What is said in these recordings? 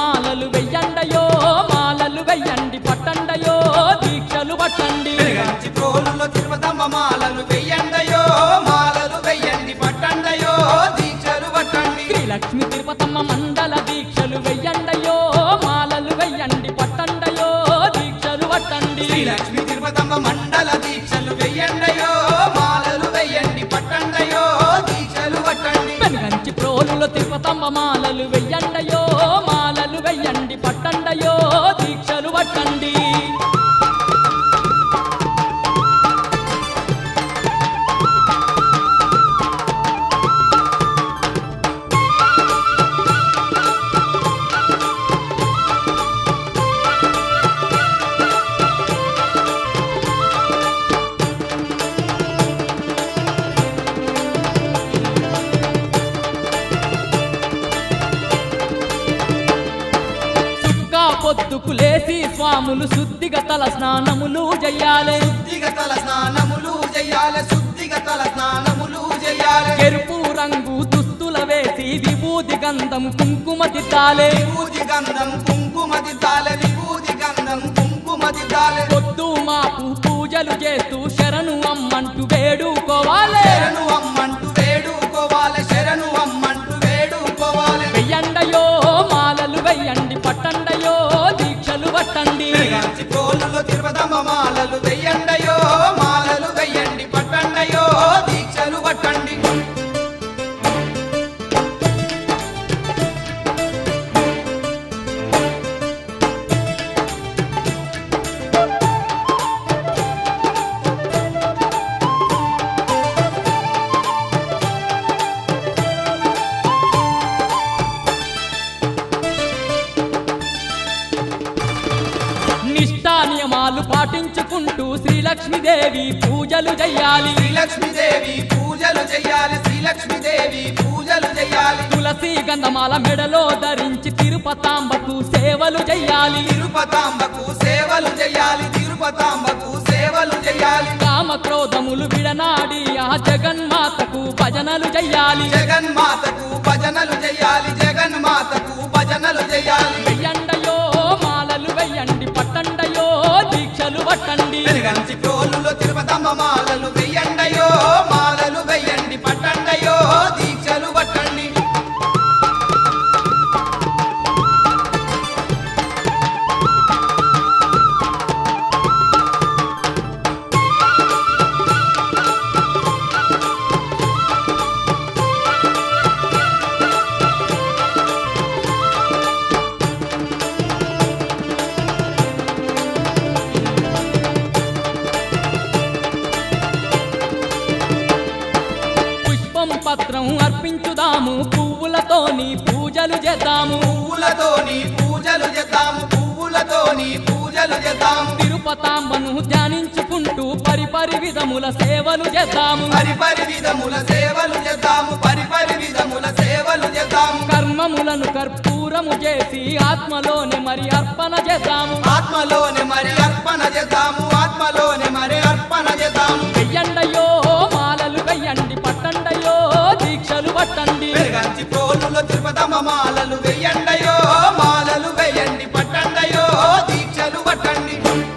మాలలు వెయ్యండయో మాలలు వెయ్యండి పట్టండయో దీక్షలు పట్టండి వెలుగంచి ప్రోలులో తిరుపతమ్మ మాలలు వెయ్యండయో మాలలు వెయ్యండి పట్టండయో దీక్షలు పట్టండి శ్రీలక్ష్మి తిరుపతమ్మ మండల దీక్షలు వెయ్యండయో మాలలు వెయ్యండి పట్టండయో దీక్షలు పట్టండి శ్రీలక్ష్మి తిరుపతమ్మ మండల దీక్షలు వెయ్యండయో మాలలు వెయ్యండి పట్టండయో దీక్షలు పట్టండి వెనుగంచి ప్రోలులో తిరుపతమ్మ మాలలు వెయ్యండయో మాలలు వెయ్యండి పట్టండయో దీక్షలు పట్టండి సుక్కా పొద్దుకు లేసి స్వాములు శుద్ధిగా తల స్నానములు చెయ్యాలి శుద్ధిగ తల స్నానములు చెయ్యాలి శుద్ధిగ తల స్నానములు చెయ్యాలి ఎరుపు రంగు దుస్తుల వేసి విభూది గంధం కుంకుమ దిద్దాలి విభూతి గంధం కుంకుమ దిద్దాలి విభూతి గంధం కుంకుమ దిద్దాలి పొద్దు మాపు పూజలు చేస్తూ శరణు అమ్మంటూ వేడుకోవాలి శరణు అమ్మంటూ వేడుకోవాలి శరణు అమ్మంటూ వేడుకోవాలి వెయ్యండయో మాలలు వెయ్యండి పట్టండయో దీక్షలు పట్టండి వెలుగంచి ప్రోలులో తిరుపతమ్మ మాలలు వెయ్యండయో మాలలు వెయ్యండి పట్టండయో దీక్షలు పట్టండి నిష్టా నియమాలు పాటించుకుంటూ శ్రీలక్ష్మీదేవి పూజలు చెయ్యాలి శ్రీలక్ష్మీదేవి పూజలు చెయ్యాలి శ్రీలక్ష్మీదేవి పూజలు చెయ్యాలి తులసి గంధమాల మెడలో ధరించి తిరుపతాంబకు సేవలు చెయ్యాలి తిరుపతాంబకు సేవలు చెయ్యాలి తిరుపతాంబకు సేవలు చెయ్యాలి కామ క్రోధములు విడనాడి ఆ జగన్మాతకు భజనలు చెయ్యాలి జగన్మాతకు భజనలు చెయ్యాలి జగన్మాతకు భజనలు చెయ్యాలి వెయ్యండయో మాలలు వెయ్యండి పట్టండయో దీక్షలు పట్టండి వెలుగంచి ప్రోలులో తిరుపతమ్మ మాలలు వెయ్యండయో మాలలు వెయ్యండి పట్టండయో దీక్షలు పట్టండి పుష్పం పత్రం అర్పించుదాము పువ్వులతోని పూజలు చేద్దాము పువ్వులతోని పూజలు చేద్దాము పువ్వులతోని పూజలు చేద్దాము తిరుపతాంబను ధ్యానించుకుంటూ పరిపరి విధముల సేవలు చేద్దాము పరిపరి విధముల సేవలు చేద్దాము పరిపరి విధముల సేవలు చేద్దాము కర్మములను కర్పూరము చేసి ఆత్మలోనే మరి అర్పణ చేద్దాము ఆత్మలోనే మరి అర్పణ చేద్దాము ఆత్మలోనే మరి అర్పణ చేద్దాము వెయ్యండయో మాలలు వెయ్యండి పట్టండయో దీక్షలు పట్టండి వెలుగంచి ప్రోలులో తిరుపతమ్మ మాలలు వెయ్యండయో మాలలు వెయ్యండి పట్టండయో దీక్షలు పట్టండి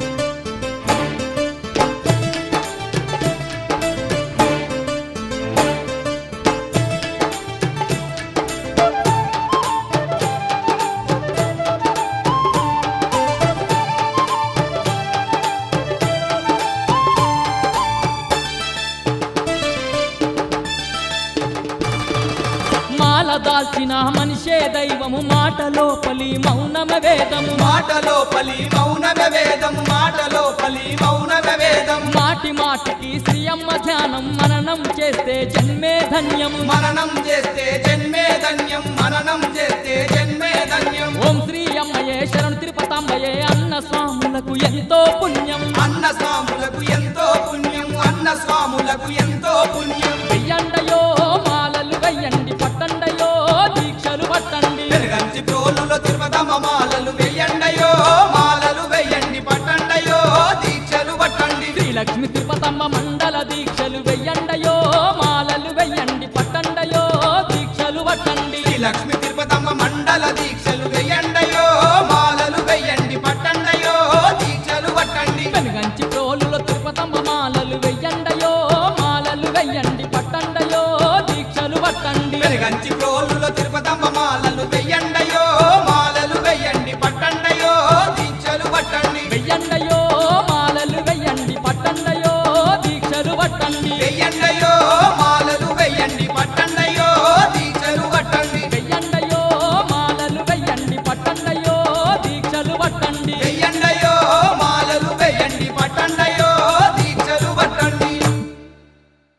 మాల దాల్చిన మనిషే దైవము మాట లోపలి మౌనమ వేదము మాటలో పలి మౌనమే వేదం మాటలో పలి మౌనమే వేదం మాటి మాటికి శ్రీయమ్మ ధ్యానం మననం చేస్తే జన్మే ధన్యము మననం చేస్తే జన్మే ధన్యం మననం చేస్తే జన్మే ధన్యం ఓం శ్రీ అమ్మయే శరణు తిరుపతాంబయే అన్న స్వాములకు ఎంతో పుణ్యం అన్న స్వాములకు ఎంతో పుణ్యం అన్న స్వాములకు ఎంతో పుణ్యం వెయ్యండయో మాలలు వెయ్యండి పట్టండయో దీక్షలు పట్టండి వెలుగంచి ప్రోలులో తిరుపతమ్మ మాలలు వెయ్యండయో మాలలు వెయ్యండి పట్టండయో దీక్షలు పట్టండి శ్రీలక్ష్మి తిరుపతమ్మ మండల దీక్షలు